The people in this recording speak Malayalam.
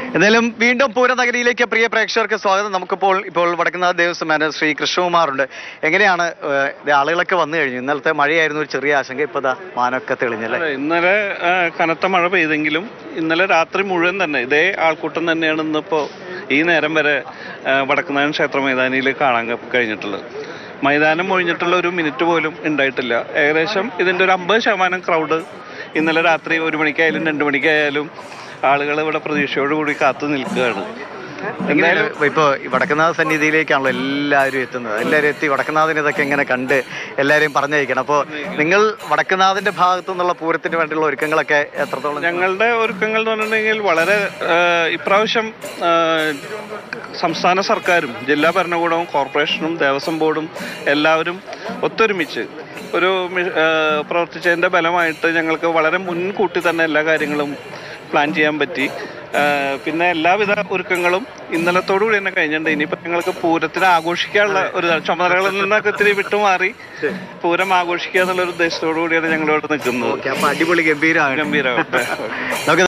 എന്തായാലും വീണ്ടും പൂരനഗരിയിലേക്ക് പ്രിയ പ്രേക്ഷകർക്ക് സ്വാഗതം നമുക്കിപ്പോൾ ഇപ്പോൾ വടക്കുന്നാഥ ദേവസ്വം ശ്രീ കൃഷ്ണകുമാറുണ്ട് എങ്ങനെയാണ് ഏഹ്, ഇത് ആളുകളൊക്കെ വന്നു കഴിഞ്ഞു ഇന്നലത്തെ മഴയായിരുന്നു ഒരു ചെറിയ ആശങ്ക ഇപ്പൊ ദാ മാനൊക്കെ തെളിഞ്ഞല്ലേ അതെ, ഇന്നലെ ആ, കനത്ത മഴ പെയ്തെങ്കിലും ഇന്നലെ രാത്രി മുഴുവൻ തന്നെ ഇതേ ആൾക്കൂട്ടം തന്നെയാണ് ഇന്നിപ്പോ ഈ നേരം വരെ ആ, വടക്കുന്നാഥൻ ക്ഷേത്ര മൈതാനിയിൽ കാണാൻ ക- കഴിഞ്ഞിട്ടുള്ളത് മൈതാനം ഒഴിഞ്ഞിട്ടുള്ള ഒരു മിനിറ്റ് പോലും ഉണ്ടായിട്ടില്ല ഏകദേശം ഇതിന്റെ ഒരു അമ്പത് ശതമാനം ക്രൗഡ് ഇന്നലെ രാത്രി ഒരു മണിക്കായാലും രണ്ട് മണിക്കായാലും ആളുകൾ ഇവിടെ പ്രതീക്ഷയോടുകൂടി കാത്തു നിൽക്കുകയാണ് എന്തായാലും ഇപ്പൊ ഈ വടക്കുന്നാഥ സന്നിധിയിലേക്കാണല്ലോ എല്ലാവരും എത്തുന്നത് എല്ലാവരും എത്തി വടക്കുന്നാഥന് ഇതൊക്കെ ഇങ്ങനെ കണ്ട് എല്ലാവരെയും പറഞ്ഞയക്കണം അപ്പോൾ നിങ്ങൾ വടക്കുന്നാഥന്റെ ഭാഗത്തു നിന്നുള്ള പൂരത്തിന് വേണ്ടിയുള്ള ഒരുക്കങ്ങളൊക്കെ എത്രത്തോളം ഞങ്ങളുടെ ഒരുക്കങ്ങൾ എന്ന് പറഞ്ഞിട്ടുണ്ടെങ്കിൽ വളരെ ആ, ഇപ്രാവശ്യം ആ, സംസ്ഥാന സർക്കാരും ജില്ലാ ഭരണകൂടവും കോർപ്പറേഷനും ദേവസ്വം ബോർഡും എല്ലാവരും ഒത്തൊരുമിച്ച് ഒരു മി- ആ, പ്രവർത്തിച്ചതിന്റെ ഫലമായിട്ട് ഞങ്ങൾക്ക് വളരെ മുൻകൂട്ടി തന്നെ എല്ലാ കാര്യങ്ങളും പ്ലാൻ ചെയ്യാൻ പറ്റി ആ, പിന്നെ എല്ലാവിധ ഒരുക്കങ്ങളും ഇന്നലത്തോടു കൂടി തന്നെ കഴിഞ്ഞിട്ടുണ്ട് ഇനിയിപ്പോൾ ഞങ്ങൾക്ക് പൂരത്തിന് ആഘോഷിക്കാനുള്ള ഒരു ചുമതലകളിൽ നിന്നൊക്കെ ഇത്തിരി വിട്ടുമാറി പൂരം ആഘോഷിക്കുക എന്നുള്ള ഒരു ഉദ്ദേശത്തോടു കൂടിയാണ് ഞങ്ങളിവിടെ നിൽക്കുന്നത് ഓക്കെ അപ്പൊ അടിപൊളി ഗംഭീരമാണ് ഗംഭീരമാവട്ടെ നമുക്ക്